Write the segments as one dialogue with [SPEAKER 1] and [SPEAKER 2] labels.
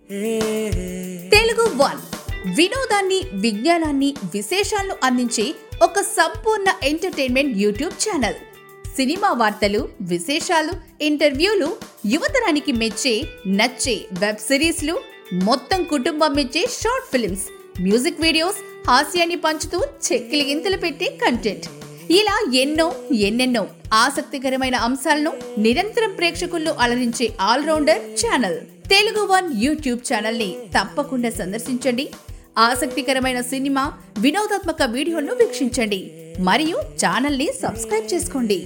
[SPEAKER 1] Telugu one వినోదాన్ని విజ్ఞానాన్ని విశేషాలను అందించే ఒక సంపూర్ణ ఎంటర్టైన్మెంట్ యూట్యూబ్ ఛానల్ సినిమా వార్తలు విశేషాలు ఇంటర్వ్యూలు యువతరానికి మెచ్చే నచ్చే వెబ్ సిరీస్లు మొత్తం కుటుంబం మెచ్చే షార్ట్ ఫిల్మ్స్ మ్యూజిక్ వీడియోస్ హాస్యాన్ని పంచుతూ చెక్కిలి గింతలు పెట్టే కంటెంట్ ఇలా ఎన్నో ఎన్నెన్నో ఆసక్తికరమైన అంశాలను నిరంతరం ప్రేక్షకుల్లో అలరించే all rounder channel Telugu one YouTube channel ని తప్పకుండా సందర్శించండి ఆసక్తికరమైన సినిమా వినోదాత్మక వీడియోలను వీక్షించండి మరియు ఛానల్ ని సబ్స్క్రైబ్ చేసుకోండి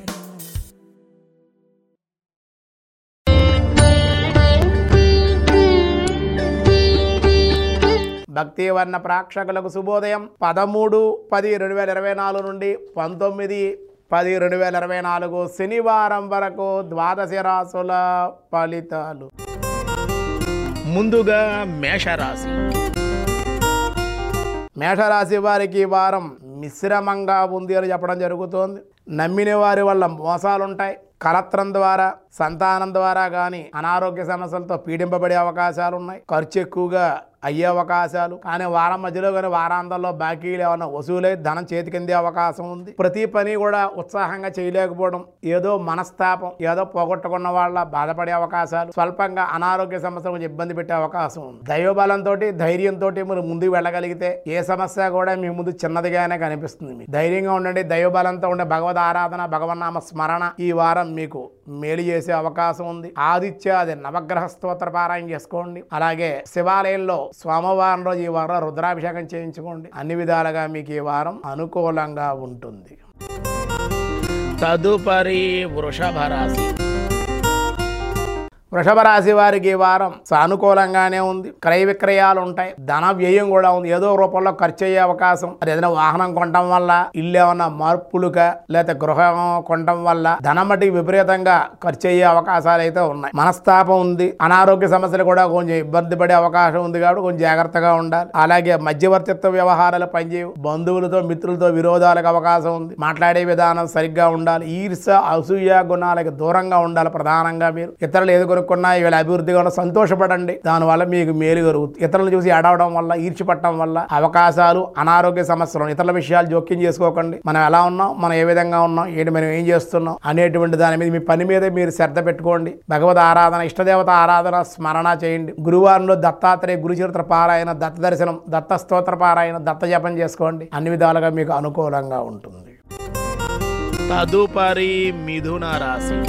[SPEAKER 2] భక్తి వర్ణ ప్రేక్షకులకు శుభోదయం పదమూడు పది రెండు వేల ఇరవై నాలుగు నుండి పంతొమ్మిది పది రెండు వేల ఇరవై నాలుగు శనివారం వరకు ద్వాదశ రాసుల ఫలితాలు
[SPEAKER 3] ముందుగా మేషరాశి
[SPEAKER 2] మేషరాశి వారికి ఈ వారం మిశ్రమంగా ఉంది అని చెప్పడం జరుగుతోంది నమ్మిన వారి వల్ల మోసాలు ఉంటాయి కలత్రం ద్వారా సంతానం ద్వారా కానీ అనారోగ్య సమస్యలతో పీడింపబడే అవకాశాలు ఉన్నాయి ఖర్చు ఎక్కువగా అయ్యే అవకాశాలు కానీ వారం మధ్యలో కానీ వారాంతంలో బాకీలు ఏమైనా వసూలై ధనం చేతికిందే అవకాశం ఉంది ప్రతి పని కూడా ఉత్సాహంగా చేయలేకపోవడం ఏదో మనస్తాపం ఏదో పోగొట్టుకున్న వాళ్ళ బాధపడే అవకాశాలు స్వల్పంగా అనారోగ్య సమస్యలు కొంచెం ఇబ్బంది పెట్టే అవకాశం ఉంది దైవబలంతో ధైర్యంతో మీరు ముందుకు వెళ్ళగలిగితే ఏ సమస్య కూడా మీ ముందు చిన్నదిగానే కనిపిస్తుంది మీకు ధైర్యంగా ఉండండి దైవబలంతో ఉండే భగవద్ ఆరాధన భగవన్నామ స్మరణ ఈ వారం మీకు మేలు చేసే అవకాశం ఉంది ఆదిత్య అది నవగ్రహ స్తోత్ర పారాయణ చేసుకోండి అలాగే శివాలయంలో సోమవారం రోజు ఈ వారం రుద్రాభిషేకం చేయించుకోండి అన్ని విధాలుగా మీకు ఈ వారం అనుకూలంగా ఉంటుంది
[SPEAKER 3] తదుపరి వృషభ రాశి
[SPEAKER 2] వృషభ రాశి వారికి ఈ వారం సానుకూలంగానే ఉంది క్రయ విక్రయాలు ఉంటాయి ధన వ్యయం కూడా ఉంది ఏదో రూపంలో ఖర్చు అయ్యే అవకాశం అది ఏదైనా వాహనం కొనడం వల్ల ఇల్లు ఏమన్నా మార్పులుగా లేకపోతే గృహం కొనడం వల్ల ధనం మటుకు విపరీతంగా ఖర్చు అయ్యే అవకాశాలు అయితే ఉన్నాయి మనస్తాపం ఉంది అనారోగ్య సమస్యలు కూడా కొంచెం ఇబ్బంది పడే అవకాశం ఉంది కాబట్టి కొంచెం జాగ్రత్తగా ఉండాలి అలాగే మధ్యవర్తిత్వ వ్యవహారాలు పనిచేయవు బంధువులతో మిత్రులతో విరోధాలకు అవకాశం ఉంది మాట్లాడే విధానం సరిగ్గా ఉండాలి ఈర్ష అసూయ గుణాలకు దూరంగా ఉండాలి ప్రధానంగా మీరు ఇతరులు ఏది కొనుక్కున్నా వీళ్ళ అభివృద్ధిగా ఉన్న సంతోషపడండి దానివల్ల మీకు మేలు కలుగుతుంది ఇతరులను చూసి ఏడవడం వల్ల ఈర్చిపట్టడం వల్ల అవకాశాలు అనారోగ్య సమస్యలు ఇతరుల విషయాలు జోక్యం చేసుకోకండి మనం ఎలా ఉన్నాం మనం ఏ విధంగా ఉన్నాం ఏంటి మనం ఏం చేస్తున్నాం అనేటువంటి దాని మీద మీ పని మీద మీరు శ్రద్ధ పెట్టుకోండి భగవద్ ఆరాధన ఇష్టదేవత ఆరాధన స్మరణ చేయండి గురువారంలో దత్తాత్రేయ గురుచరిత్ర పారాయణ దత్త దర్శనం దత్త స్తోత్ర పారాయణ దత్త జపం చేసుకోండి అన్ని విధాలుగా మీకు అనుకూలంగా ఉంటుంది
[SPEAKER 3] తదుపరి మిథున రాశి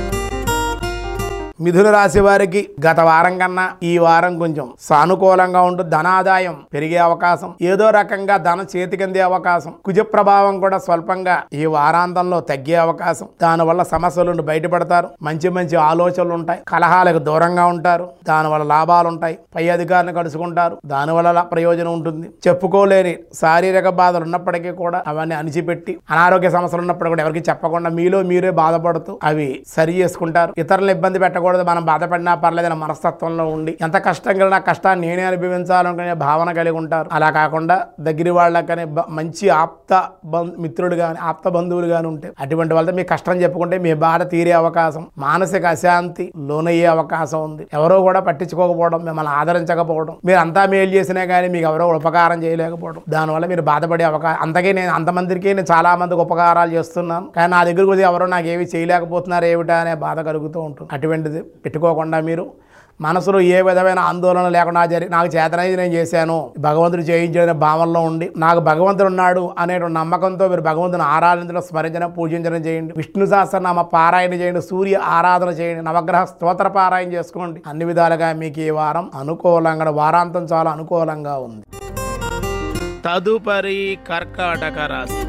[SPEAKER 2] మిథున రాశి వారికి గత వారం కన్నా ఈ వారం కొంచెం సానుకూలంగా ఉంటుంది ధనాదాయం పెరిగే అవకాశం ఏదో రకంగా ధనం చేతికందే అవకాశం కుజ ప్రభావం కూడా స్వల్పంగా ఈ వారాంతంలో తగ్గే అవకాశం దానివల్ల సమస్యల నుండి బయటపడతారు మంచి మంచి ఆలోచనలు ఉంటాయి కలహాలకు దూరంగా ఉంటారు దానివల్ల లాభాలు ఉంటాయి పై అధికారిని కలుసుకుంటారు దానివల్ల ప్రయోజనం ఉంటుంది చెప్పుకోలేని శారీరక బాధలు ఉన్నప్పటికీ కూడా అవన్నీ అణిచిపెట్టి అనారోగ్య సమస్యలు ఉన్నప్పుడు కూడా ఎవరికి చెప్పకుండా మీలో మీరే బాధపడుతూ అవి సరి చేసుకుంటారు ఇతరులను ఇబ్బంది పెట్టకూడదు మనం బాధపడినా పర్లేదన్న మనస్తత్వంలో ఉండి ఎంత కష్టం కలిగినా కష్టాన్ని నేనే అనిభవించాలనుకునే భావన కలిగి ఉంటారు అలా కాకుండా దగ్గర వాళ్ళకనే బ- మంచి ఆప్త బం- మిత్రుడు కానీ ఆప్త బంధువులు కానీ ఉంటే అటువంటి వాళ్ళతో మీ కష్టం చెప్పుకుంటే మీ బాధ తీరే అవకాశం మానసిక అశాంతి లోనయ్యే అవకాశం ఉంది ఎవరో కూడా పట్టించుకోకపోవడం మిమ్మల్ని ఆదరించకపోవడం మీరు అంతా మేలు చేసినా కానీ మీకు ఎవరో ఉపకారం చేయలేకపోవడం దానివల్ల మీరు బాధపడే అవకాశం అంతకే నేను అంతమందికి నేను చాలా మందికి ఉపకారాలు చేస్తున్నాను కానీ నా దగ్గరకు వచ్చి ఎవరో నాకు ఏమి చేయలేకపోతున్నారు ఏమిటా అనే బాధ కలుగుతూ ఉంటుంది అటువంటిది పెట్టుకోకుండా మీరు మనసులో ఏ విధమైన ఆందోళన లేకుండా జరి నాకు చేతనైది నేను చేశాను భగవంతుడు చేయించిన భావనలో ఉండి నాకు భగవంతుడు ఉన్నాడు అనే నమ్మకంతో మీరు భగవంతుని ఆరాధించడం స్మరించడం పూజించడం చేయండి విష్ణు సహస్రనామ పారాయణ చేయండి సూర్య ఆరాధన చేయండి నవగ్రహ స్తోత్ర పారాయణ చేసుకోండి అన్ని విధాలుగా మీకు ఈ వారం అనుకూలంగా వారాంతం చాలా అనుకూలంగా ఉంది
[SPEAKER 3] తదుపరి కర్కాటక రాశి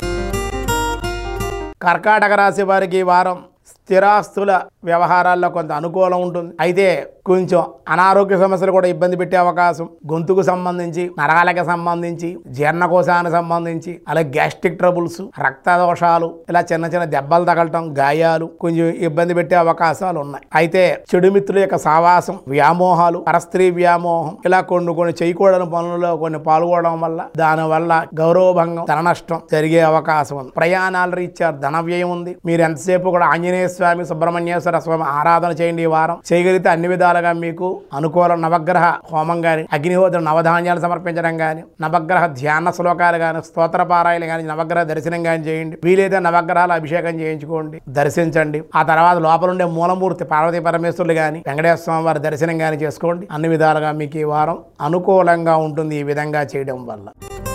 [SPEAKER 2] కర్కాటక రాశి వారికి ఈ వారం స్థిరాస్తుల వ్యవహారాల్లో కొంత అనుకూలం ఉంటుంది అయితే కొంచెం అనారోగ్య సమస్యలు కూడా ఇబ్బంది పెట్టే అవకాశం గొంతుకు సంబంధించి నరాలకి సంబంధించి జీర్ణకోశానికి సంబంధించి అలాగే గ్యాస్ట్రిక్ ట్రబుల్స్ రక్త దోషాలు ఇలా చిన్న చిన్న దెబ్బలు తగలటం గాయాలు కొంచెం ఇబ్బంది పెట్టే అవకాశాలు ఉన్నాయి అయితే చెడు మిత్రుల యొక్క సావాసం వ్యామోహాలు పరస్త్రీ వ్యామోహం ఇలా కొన్ని కొన్ని చేయకూడని పనుల్లో కొన్ని పాల్గొనడం వల్ల దానివల్ల గౌరవభంగం ధన నష్టం జరిగే అవకాశం ఉంది ప్రయాణాల రీత్యా ధన వ్యయం ఉంది మీరు ఎంతసేపు కూడా ఆంజనేయ స్వామి సుబ్రహ్మణ్యేశ్వర స్వామి ఆరాధన చేయండి ఈ వారం చేయగలిగితే అన్ని విధాలు విధాలుగా మీకు అనుకూల నవగ్రహ హోమం కానీ అగ్నిహోత్ర నవధాన్యాలు సమర్పించడం కానీ నవగ్రహ ధ్యాన శ్లోకాలు కానీ స్తోత్ర పారాయణ కానీ నవగ్రహ దర్శనం కానీ చేయండి వీలైతే నవగ్రహాల అభిషేకం చేయించుకోండి దర్శించండి ఆ తర్వాత లోపల ఉండే మూలమూర్తి పార్వతీ పరమేశ్వరులు కానీ వెంకటేశ్వర స్వామి వారి దర్శనం కానీ చేసుకోండి అన్ని విధాలుగా మీకు ఈ వారం అనుకూలంగా ఉంటుంది ఈ విధంగా చేయడం వల్ల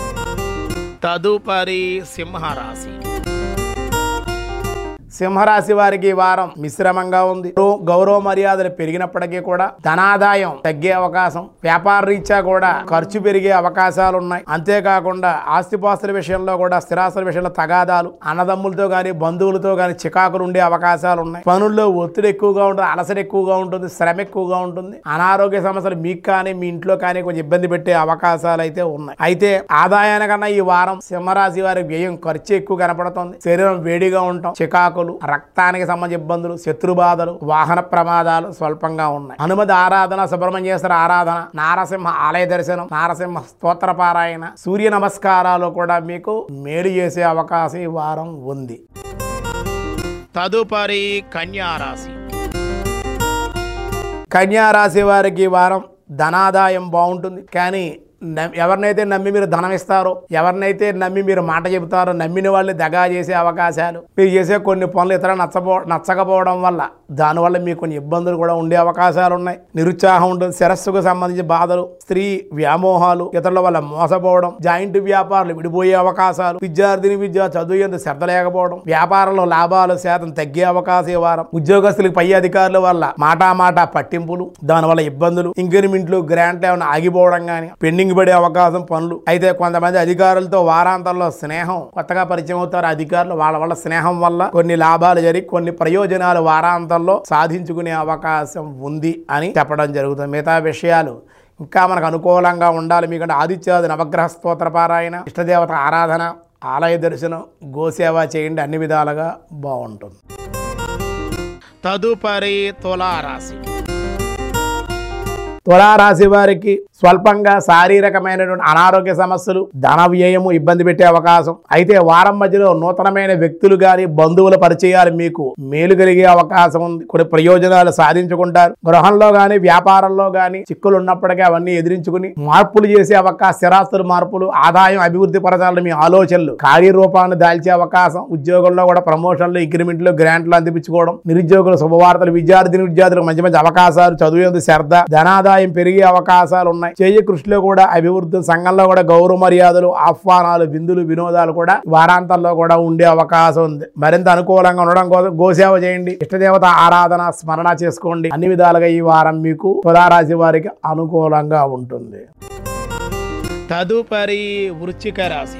[SPEAKER 3] తదుపరి సింహరాశి
[SPEAKER 2] సింహరాశి వారికి ఈ వారం మిశ్రమంగా ఉంది గౌరవ- గౌరవ మర్యాదలు పెరిగినప్పటికీ కూడా ధనాదాయం తగ్గే అవకాశం వ్యాపార రీత్యా కూడా ఖర్చు పెరిగే అవకాశాలు ఉన్నాయి అంతేకాకుండా ఆస్తిపాస్తుల విషయంలో కూడా స్థిరాస్తుల విషయంలో తగాదాలు అన్నదమ్ములతో కానీ బంధువులతో కానీ చికాకులు ఉండే అవకాశాలు ఉన్నాయి పనుల్లో ఒత్తిడి ఎక్కువగా ఉంటుంది అలసట ఎక్కువగా ఉంటుంది శ్రమ ఎక్కువగా ఉంటుంది అనారోగ్య సమస్యలు మీకు కానీ మీ ఇంట్లో కానీ కొంచెం ఇబ్బంది పెట్టే అవకాశాలు అయితే ఉన్నాయి అయితే ఆదాయానికన్నా ఈ వారం సింహరాశి వారికి వ్యయం ఖర్చు ఎక్కువ కనపడుతుంది శరీరం వేడిగా ఉండటం చికాకులు రక్తానికి సంబంధించిన ఇబ్బందులు శత్రు బాధలు వాహన ప్రమాదాలు స్వల్పంగా ఉన్నాయి హనుమతి ఆరాధన సుబ్రహ్మణ్యేశ్వర ఆరాధన నారసింహ ఆలయ దర్శనం నారసింహ స్తోత్ర పారాయణ సూర్య నమస్కారాలు కూడా మీకు మేలు చేసే అవకాశం ఈ వారం ఉంది
[SPEAKER 3] తదుపరి కన్యారాశి
[SPEAKER 2] కన్యా రాశి వారికి ఈ వారం ధనాదాయం బాగుంటుంది కానీ న- ఎవరినైతే నమ్మి మీరు ధనం ఇస్తారో ఎవరినైతే నమ్మి మీరు మాట చెబుతారో నమ్మిన వాళ్ళు దగా చేసే అవకాశాలు మీరు చేసే కొన్ని పనులు ఇతర నచ్చపో నచ్చకపోవడం వల్ల దానివల్ల మీకు కొన్ని ఇబ్బందులు కూడా ఉండే అవకాశాలు ఉన్నాయి నిరుత్సాహం ఉంటుంది శిరస్సుకు సంబంధించి బాధలు స్త్రీ వ్యామోహాలు ఇతరుల వల్ల మోసపోవడం జాయింట్ వ్యాపారాలు విడిపోయే అవకాశాలు విద్యార్థిని విద్య చదువు ఎందుకు శ్రద్ధ లేకపోవడం వ్యాపారంలో లాభాలు శాతం తగ్గే అవకాశం ఈ వారం ఉద్యోగస్తులకు పై అధికారుల వల్ల మాటా మాట పట్టింపులు దానివల్ల ఇబ్బందులు ఇంక్రిమెంట్లు గ్రాంట్లు ఏమైనా ఆగిపోవడం కానీ పెండింగ్ పడే అవకాశం పనులు అయితే కొంతమంది అధికారులతో వారాంతంలో స్నేహం కొత్తగా పరిచయం అవుతారు అధికారులు వాళ్ళ వల్ల స్నేహం వల్ల కొన్ని లాభాలు జరిగి కొన్ని ప్రయోజనాలు వారాంతంలో సాధించుకునే అవకాశం ఉంది అని చెప్పడం జరుగుతుంది మిగతా విషయాలు ఇంకా మనకు అనుకూలంగా ఉండాలి మీకంటే ఆదిత్యాది నవగ్రహ స్తోత్ర పారాయణ ఇష్టదేవత ఆరాధన ఆలయ దర్శనం గోసేవ చేయండి అన్ని విధాలుగా బాగుంటుంది
[SPEAKER 3] తదుపరి తులారాశి
[SPEAKER 2] తులారాశి వారికి స్వల్పంగా శారీరకమైనటువంటి అనారోగ్య సమస్యలు ధన వ్యయము ఇబ్బంది పెట్టే అవకాశం అయితే వారం మధ్యలో నూతనమైన వ్యక్తులు కానీ బంధువుల పరిచయాలు మీకు మేలు కలిగే అవకాశం ఉంది కొన్ని ప్రయోజనాలు సాధించుకుంటారు గృహంలో కానీ వ్యాపారంలో కానీ చిక్కులు ఉన్నప్పటికీ అవన్నీ ఎదిరించుకుని మార్పులు చేసే అవకాశం స్థిరాస్తుల మార్పులు ఆదాయం అభివృద్ధి పరచాలని మీ ఆలోచనలు కార్యరూపాన్ని దాల్చే అవకాశం ఉద్యోగంలో కూడా ప్రమోషన్లు ఇంక్రిమెంట్లు గ్రాంట్లు అందిపించుకోవడం నిరుద్యోగులు శుభవార్తలు విద్యార్థిని విద్యార్థులకు మంచి మంచి అవకాశాలు చదువు శ్రద్ధ ధనాదాయం పెరిగే అవకాశాలు ఉన్నాయి చేయ కృషిలో కూడా అభివృద్ధి సంఘంలో కూడా గౌరవ మర్యాదలు ఆహ్వానాలు విందులు వినోదాలు కూడా వారాంతంలో కూడా ఉండే అవకాశం ఉంది మరింత అనుకూలంగా ఉండడం కోసం గోసేవ చేయండి ఇష్టదేవత ఆరాధన స్మరణ చేసుకోండి అన్ని విధాలుగా ఈ వారం మీకు తులారాశి వారికి అనుకూలంగా ఉంటుంది
[SPEAKER 3] తదుపరి వృశ్చిక రాశి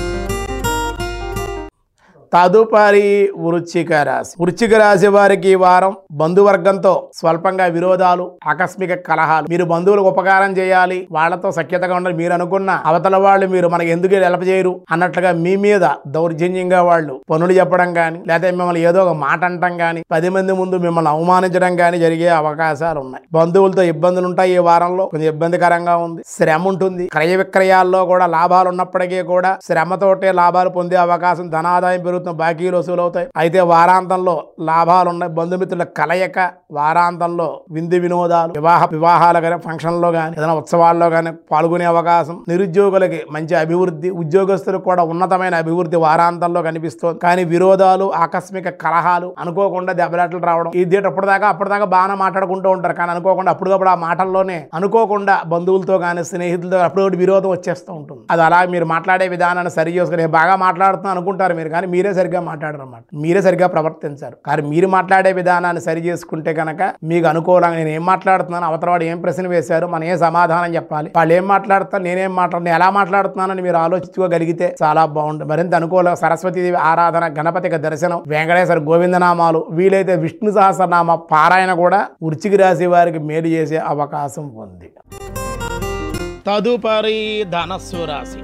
[SPEAKER 2] తదుపరి వృశ్చిక రాశి వృశ్చిక రాశి వారికి ఈ వారం బంధువర్గంతో స్వల్పంగా విరోధాలు ఆకస్మిక కలహాలు మీరు బంధువులకు ఉపకారం చేయాలి వాళ్ళతో సఖ్యతగా ఉండాలి మీరు అనుకున్న అవతల వాళ్ళు మీరు మనకి ఎందుకు హెల్ప్ చేయరు అన్నట్లుగా మీ మీద దౌర్జన్యంగా వాళ్ళు పనులు చెప్పడం కానీ లేదా మిమ్మల్ని ఏదో ఒక మాట అంటం కానీ పది మంది ముందు మిమ్మల్ని అవమానించడం కానీ జరిగే అవకాశాలు ఉన్నాయి బంధువులతో ఇబ్బందులు ఉంటాయి ఈ వారంలో కొంచెం ఇబ్బందికరంగా ఉంది శ్రమ ఉంటుంది క్రయ విక్రయాల్లో కూడా లాభాలు ఉన్నప్పటికీ కూడా శ్రమతోటే లాభాలు పొందే అవకాశం ధనాదాయం పెరుగుతుంది బాకీలు వసూలు అవుతాయి అయితే వారాంతంలో లాభాలు ఉన్నాయి బంధుమిత్రుల కలయిక వారాంతంలో విందు వినోదాలు వివాహ వివాహాలు కానీ ఫంక్షన్లో కానీ ఏదైనా ఉత్సవాల్లో కానీ పాల్గొనే అవకాశం నిరుద్యోగులకి మంచి అభివృద్ధి ఉద్యోగస్తులకు కూడా ఉన్నతమైన అభివృద్ధి వారాంతంలో కనిపిస్తుంది కానీ విరోధాలు ఆకస్మిక కలహాలు అనుకోకుండా దెబ్బలాటలు రావడం ఇది అప్పటిదాకా అప్పటిదాకా బాగానే మాట్లాడుకుంటూ ఉంటారు కానీ అనుకోకుండా అప్పటికప్పుడు ఆ మాటల్లోనే అనుకోకుండా బంధువులతో కానీ స్నేహితులతో అప్పుడు విరోధం వచ్చేస్తూ ఉంటుంది అది అలా మీరు మాట్లాడే విధానాన్ని సరి చేసుకుని "నేను బాగా మాట్లాడుతున్నాను అనుకుంటారు మీరు కానీ మీరే సరిగ్గా మాట్లాడరు అన్నమాట మీరే సరిగ్గా ప్రవర్తించారు కానీ మీరు మాట్లాడే విధానాన్ని సరి చేసుకుంటే కనుక మీకు అనుకూలంగా నేను ఏం మాట్లాడుతున్నాను అవతల వాడు ఏం ప్రశ్న వేశారు మనం ఏం సమాధానం చెప్పాలి వాళ్ళు ఏం మాట్లాడుతారు నేనేం మాట్లాడుతున్నాను ఎలా మాట్లాడుతున్నానని మీరు ఆలోచించుకోగలిగితే చాలా బాగుంటుంది మరింత అనుకూల సరస్వతీదేవి ఆరాధన గణపతికి దర్శనం వెంకటేశ్వర గోవిందనామాలు వీలైతే విష్ణు సహస్రనామ పారాయణ కూడా వృచ్చికి రాశి వారికి మేలు చేసే అవకాశం ఉంది
[SPEAKER 3] తదుపరి ధనస్సు రాశి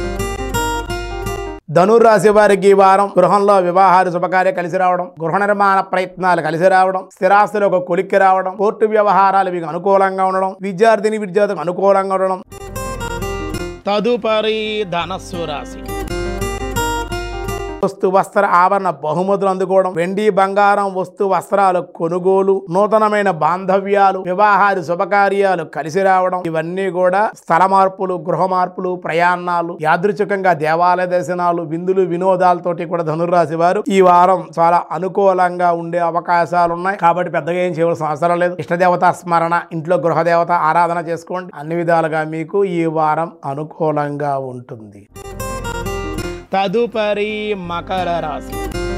[SPEAKER 2] ధనుర్రాశి వారికి ఈ వారం గృహంలో వివాహాలు శుభకార్య కలిసి రావడం గృహ నిర్మాణ ప్రయత్నాలు కలిసి రావడం స్థిరాస్తులు ఒక కొలిక్కి రావడం కోర్టు వ్యవహారాలు మీకు అనుకూలంగా ఉండడం విద్యార్థిని విద్యార్థులకు అనుకూలంగా ఉండడం
[SPEAKER 3] తదుపరి ధనస్సు రాశి
[SPEAKER 2] వస్తు వస్త్ర ఆభరణ బహుమతులు అందుకోవడం వెండి బంగారం వస్తు వస్త్రాలు కొనుగోలు నూతనమైన బాంధవ్యాలు వివాహాది శుభకార్యాలు కలిసి రావడం ఇవన్నీ కూడా స్థల మార్పులు గృహ మార్పులు ప్రయాణాలు యాదృచ్ఛికంగా దేవాలయ దర్శనాలు విందులు వినోదాలతోటి కూడా ధనుర్రాశి వారు ఈ వారం చాలా అనుకూలంగా ఉండే అవకాశాలు ఉన్నాయి కాబట్టి పెద్దగా ఏం చేయవలసిన అవసరం లేదు ఇష్టదేవత స్మరణ ఇంట్లో గృహదేవత ఆరాధన చేసుకోండి అన్ని విధాలుగా మీకు ఈ వారం అనుకూలంగా ఉంటుంది
[SPEAKER 3] తదుపరి మకర రాశి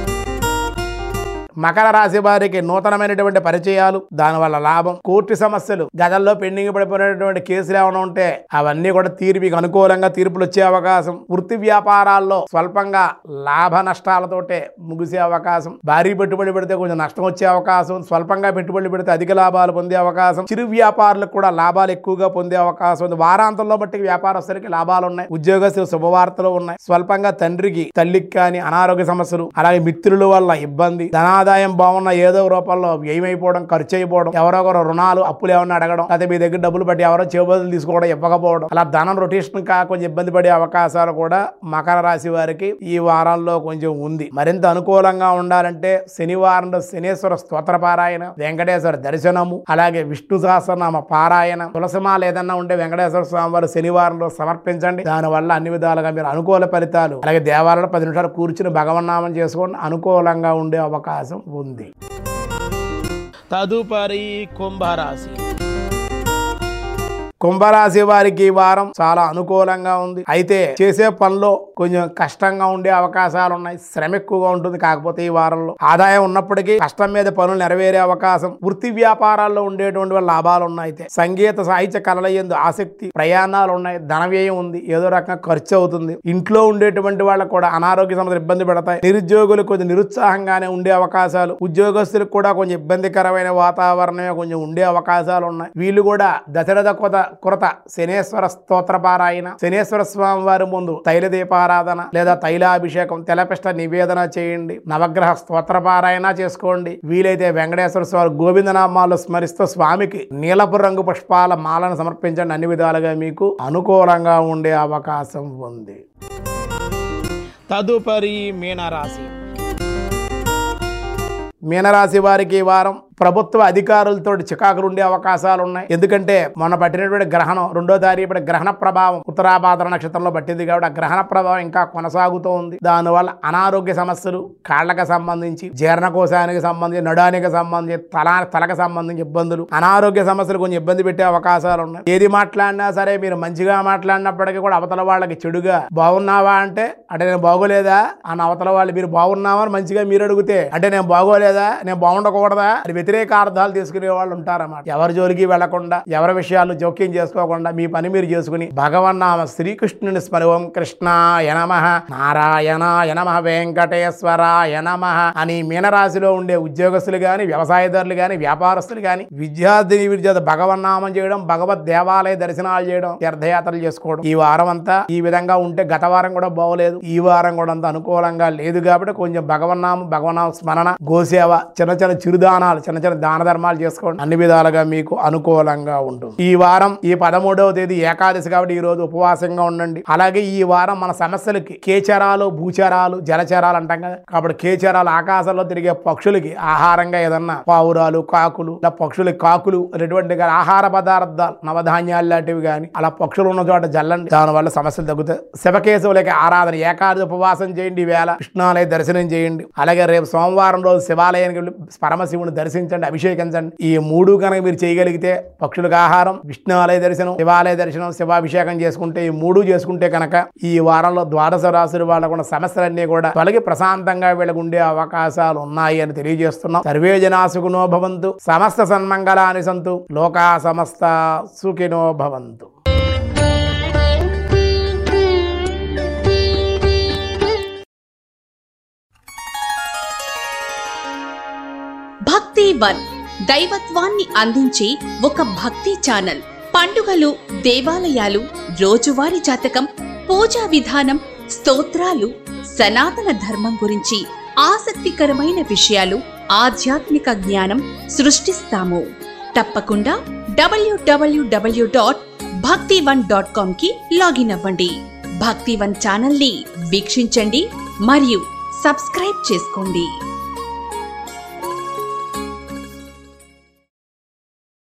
[SPEAKER 2] మకర రాశి వారికి నూతనమైనటువంటి పరిచయాలు దానివల్ల లాభం కోర్టు సమస్యలు గతంలో పెండింగ్ పడిపోయినటువంటి కేసులు ఏమైనా ఉంటే అవన్నీ కూడా తీరు మీకు అనుకూలంగా తీర్పులు వచ్చే అవకాశం వృత్తి వ్యాపారాల్లో స్వల్పంగా లాభ నష్టాలతోటే ముగిసే అవకాశం భారీ పెట్టుబడి పెడితే కొంచెం నష్టం వచ్చే అవకాశం స్వల్పంగా పెట్టుబడి పెడితే అధిక లాభాలు పొందే అవకాశం చిరు వ్యాపారులకు కూడా లాభాలు ఎక్కువగా పొందే అవకాశం ఉంది వారాంతంలో బట్టి వ్యాపారస్తులకి లాభాలు ఉన్నాయి ఉద్యోగస్తులు శుభవార్తలు ఉన్నాయి స్వల్పంగా తండ్రికి తల్లికి కానీ అనారోగ్య సమస్యలు అలాగే మిత్రుల వల్ల ఇబ్బంది ధనాదాయం బాగున్న ఏదో రూపంలో వ్యయమైపోవడం ఖర్చు అయిపోవడం ఎవరో ఒకరు రుణాలు అప్పులు ఏమన్నా అడగడం లేదా మీ దగ్గర డబ్బులు పట్టి ఎవరో చేబదులు తీసుకోవడం ఇవ్వకపోవడం అలా ధనం రొటేషన్ కా కొంచెం ఇబ్బంది పడే అవకాశాలు కూడా మకర రాశి వారికి ఈ వారంలో కొంచెం ఉంది మరింత అనుకూలంగా ఉండాలంటే శనివారం రోజు శనేశ్వర స్తోత్ర పారాయణ వెంకటేశ్వర దర్శనము అలాగే విష్ణు సహస్రనామ పారాయణ తులసిమాల ఏదన్నా ఉంటే వెంకటేశ్వర స్వామి వారు శనివారంలో సమర్పించండి దానివల్ల అన్ని విధాలుగా మీరు అనుకూల ఫలితాలు అలాగే దేవాలయంలో పది నిమిషాలు కూర్చుని భగవన్నామం చేసుకోండి అనుకూలంగా ఉండే అవకాశం ఉంది
[SPEAKER 3] తదుపరి కుంభరాశి
[SPEAKER 2] కుంభరాశి వారికి ఈ వారం చాలా అనుకూలంగా ఉంది అయితే చేసే పనిలో కొంచెం కష్టంగా ఉండే అవకాశాలు ఉన్నాయి శ్రమ ఎక్కువగా ఉంటుంది కాకపోతే ఈ వారంలో ఆదాయం ఉన్నప్పటికీ కష్టం మీద పనులు నెరవేరే అవకాశం వృత్తి వ్యాపారాల్లో ఉండేటువంటి వాళ్ళ లాభాలు ఉన్నాయి అయితే సంగీత సాహిత్య కళల ఎందు ఆసక్తి ప్రయాణాలు ఉన్నాయి ధన వ్యయం ఉంది ఏదో రకంగా ఖర్చు అవుతుంది ఇంట్లో ఉండేటువంటి వాళ్ళకు కూడా అనారోగ్య సమస్యలు ఇబ్బంది పెడతాయి నిరుద్యోగులు కొంచెం నిరుత్సాహంగానే ఉండే అవకాశాలు ఉద్యోగస్తులకు కూడా కొంచెం ఇబ్బందికరమైన వాతావరణమే కొంచెం ఉండే అవకాశాలు ఉన్నాయి వీళ్ళు కూడా దశరథ కొత కొరత శనేశ్వర స్తోత్ర పారాయణ శనేశ్వర స్వామి వారి ముందు తైల దీపారాధన లేదా తైలాభిషేకం తెలపిష్ట నివేదన చేయండి నవగ్రహ స్తోత్ర పారాయణ చేసుకోండి వీలైతే వెంకటేశ్వర స్వామి గోవిందనామాలు స్మరిస్తూ స్వామికి నీలపు రంగు పుష్పాల మాలను సమర్పించండి అన్ని విధాలుగా మీకు అనుకూలంగా ఉండే అవకాశం ఉంది
[SPEAKER 3] తదుపరి మీనరాశి
[SPEAKER 2] మీనరాశి వారికి ఈ వారం ప్రభుత్వ అధికారులతో చికాకులు ఉండే అవకాశాలు ఉన్నాయి ఎందుకంటే మొన్న పట్టినటువంటి గ్రహణం రెండో తారీఖు గ్రహణ ప్రభావం ఉత్తరాభాద్ర నక్షత్రంలో పట్టింది కాబట్టి ఆ గ్రహణ ప్రభావం ఇంకా కొనసాగుతూ ఉంది దానివల్ల అనారోగ్య సమస్యలు కాళ్ళకి సంబంధించి జీర్ణకోశానికి సంబంధించి నడానికి సంబంధించి తల తలకు సంబంధించి ఇబ్బందులు అనారోగ్య సమస్యలు కొంచెం ఇబ్బంది పెట్టే అవకాశాలు ఉన్నాయి ఏది మాట్లాడినా సరే మీరు మంచిగా మాట్లాడినప్పటికీ కూడా అవతల వాళ్ళకి చెడుగా బాగున్నావా అంటే అంటే నేను బాగోలేదా అన్న అవతల వాళ్ళు మీరు బాగున్నావా అని మంచిగా మీరు అడిగితే అంటే నేను బాగోలేదా నేను బాగుండకూడదా అని వ్యతిరేక అర్థాలు తీసుకునే వాళ్ళు ఉంటారన్నమాట ఎవరి జోలికి వెళ్లకుండా ఎవరి విషయాలు జోక్యం చేసుకోకుండా మీ పని మీరు చేసుకుని భగవన్నామ శ్రీకృష్ణుని స్మరి ఓం కృష్ణ యనమ నారాయణ యనమ వెంకటేశ్వర యనమ అని మీనరాశిలో ఉండే ఉద్యోగస్తులు గాని వ్యవసాయదారులు గాని వ్యాపారస్తులు గాని విద్యార్థిని విద్యార్థి భగవన్నామం చేయడం భగవద్ దేవాలయ దర్శనాలు చేయడం తీర్థయాత్రలు చేసుకోవడం ఈ వారం అంతా ఈ విధంగా ఉంటే గత వారం కూడా బాగోలేదు ఈ వారం కూడా అంత అనుకూలంగా లేదు కాబట్టి కొంచెం భగవన్నామం భగవన్నామ స్మరణ గోసేవ చిన్న చిన్న చిరుదానాలు చిన్న చిన్న దాన ధర్మాలు చేసుకోండి అన్ని విధాలుగా మీకు అనుకూలంగా ఉంటుంది ఈ వారం ఈ పదమూడవ తేదీ ఏకాదశి కాబట్టి ఈ రోజు ఉపవాసంగా ఉండండి అలాగే ఈ వారం మన సమస్యలకి కేచరాలు భూచరాలు జలచరాలు అంటాం కదా కాబట్టి కేచరాలు ఆకాశంలో తిరిగే పక్షులకి ఆహారంగా ఏదన్నా పావురాలు కాకులు ఇలా పక్షులకి కాకులు అనేటువంటి గా- ఆహార పదార్థాలు నవధాన్యాలు లాంటివి కానీ అలా పక్షులు ఉన్న చోట జల్లండి దానివల్ల సమస్యలు తగ్గుతాయి శివకేశవులకి ఆరాధన ఏకాదశి ఉపవాసం చేయండి ఈ వేళ కృష్ణాలయ దర్శనం చేయండి అలాగే రేపు సోమవారం రోజు శివాలయానికి వెళ్ళి పరమశివుని దర్శించండి అభిషేకించండి ఈ మూడు కనుక మీరు చేయగలిగితే పక్షులకు ఆహారం విష్ణువాలయ దర్శనం శివాలయ దర్శనం శివాభిషేకం చేసుకుంటే ఈ మూడు చేసుకుంటే కనుక ఈ వారంలో ద్వాదశ రాశుల వాళ్ళకు ఉన్న సమస్యలన్నీ కూడా తొలగి ప్రశాంతంగా వీళ్ళకు ఉండే అవకాశాలు ఉన్నాయి అని తెలియజేస్తున్నాం సర్వే జనాసుకునో భవంతు సమస్త సన్మంగళాని సంతు లోకా సమస్త సుఖినో భవంతు
[SPEAKER 1] భక్తి వన్ దైవత్వాన్ని అందించే ఒక భక్తి ఛానల్ పండుగలు దేవాలయాలు రోజువారీ జాతకం పూజా విధానం స్తోత్రాలు సనాతన ధర్మం గురించి ఆసక్తికరమైన విషయాలు ఆధ్యాత్మిక జ్ఞానం సృష్టిస్తాము తప్పకుండా డబ్ల్యూడబ్ల్యూడబ్ల్యూ dot Bhakti one dot com కి లాగిన్ అవ్వండి భక్తి వన్ ఛానల్ ని వీక్షించండి మరియు
[SPEAKER 4] సబ్స్క్రైబ్ చేసుకోండి